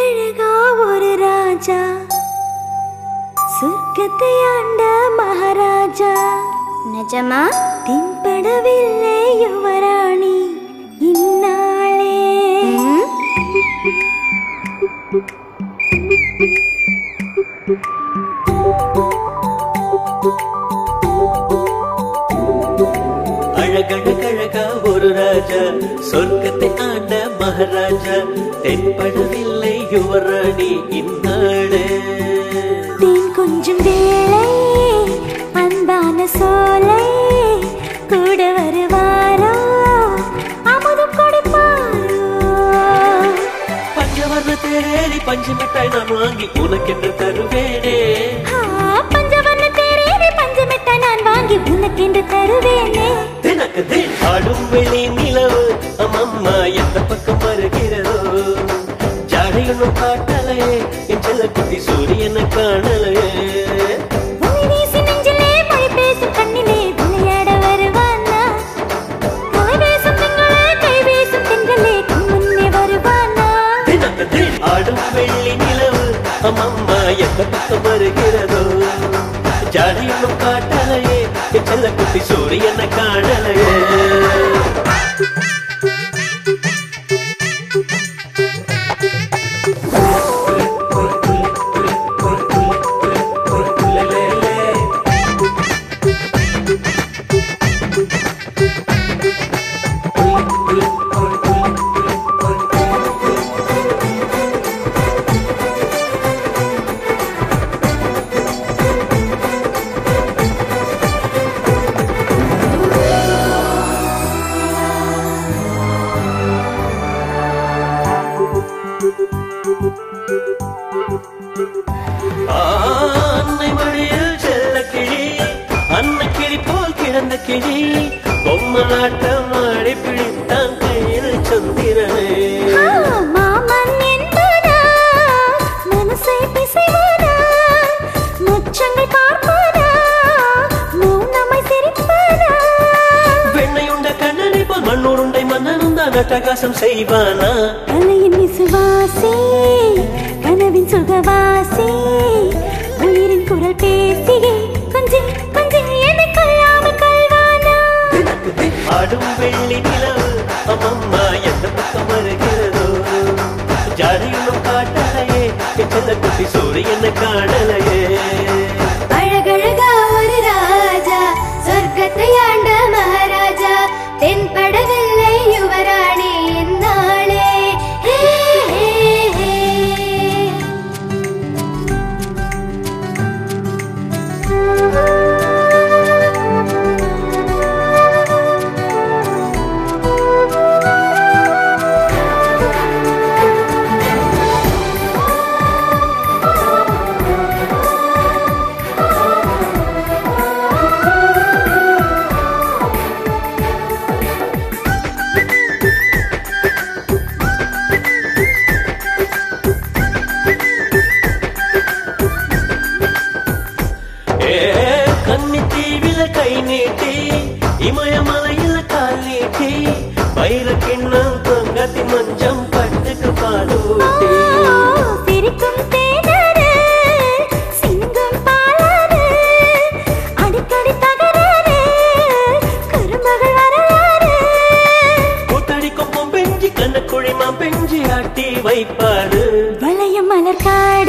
அழகழகா ஒரு ராஜா சொர்க்கத்தை ஆண்ட மகாராஜா நிஜமா தென்படவில்லை யுவராணி இந்நாளே அழகழகழகா ஒரு ராஜா சொர்க்கத்தை ஆண்ட மகாராஜா தென்படவில்லை யுவராணி இந்நாடு தேன் கொஞ்சம் வேளை அன்பான சோலை கூட வருவாரோ அமுதம் கொடுப்பாரோ பஞ்சவர்ண தேரேறி பஞ்சு மிட்டாய் நான் வாங்கி உனக்கென்று தருவேனே ஆ, பஞ்சவர்ண தேரேறி பஞ்சமிட்டாய் நான் வாங்கி உனக்கென்று தருவேனே தினக்கு தின் ஆடும் வெளி நிலவு அம்மம்மா எந்த பக்கம் வருகிறதோ ஜாடையொன்னும் காட்டலையே என் செல்ல குட்டி சூரியனை காணலையே ஒளி வீசி நெஞ்சிலே மொழி பேசும் கண்ணிலே விளையாட வருவானா கலை பேசும் திங்களே கை வீசும் தென்றலே கண் முன்னே வருவானா தினக்கு தின் ஆடும் வெள்ளி நிலவு அம்மம்மா எந்த பக்கம் வருகிறதோ ஜாடையொன்னும் காட்டலையே என் செல்ல குட்டி சூரியனை காணலையே அன்னை மடியில் செல்ல கிளி அன்னை கிளி போல் கிடந்த கிளி பொம்மலாட்டம் ஆடி பிடித்தான் கையில் சந்திரனே ஆ, மாமன் என்பதா மனசை பிசைவதா முச்சங்கள் பார்ப்பதா மௌனமாய் சிரிப்பதா வெண்ணையுண்ட கண்ணனை போல் மண்ணுருண்டை மன்னனும் தான் அட்டகாசம் செய்வானா கலையின் விசுவாசி கனவின் சுகவாசி உயிரின் குரல் பேசியே கொஞ்சி கொஞ்சி என்னை கொள்ளாமல் கொள்வானா தினக்கு தின் ஆடும் வெள்ளி நிலவு அம்மம்மா எந்த பக்கம் வருகிறதோ ஜாடையிலும் காட்டலையே என் செல்ல குட்டி சூரியனை காணலையே அழகழகா ஒரு ராஜா சொர்க்கத்தை ஆண்ட மகாராஜா தென்படவில்லை யுவராணி என்னாளே ஹே, ஹே, ஹே. ஏ கன்னி தீவில கை நீட்டி இமயமலையில கால் நீட்டி வைர கிண்ணம் தொங்கத்தி மஞ்சம் பட்டுக்கு பாலூட்டி ஓ, சிரிக்கும் தேனரு, சிந்தும் பாலாறு, அடிக்கடி தகராறு, குறும்புகள் வரலாறு. கூத்தடிக்கும் பொம்பெஞ்சி கண்ணக்குழிமா பெஞ்சி ஆட்டி வைப்பாரு வளையம் மலர் காடு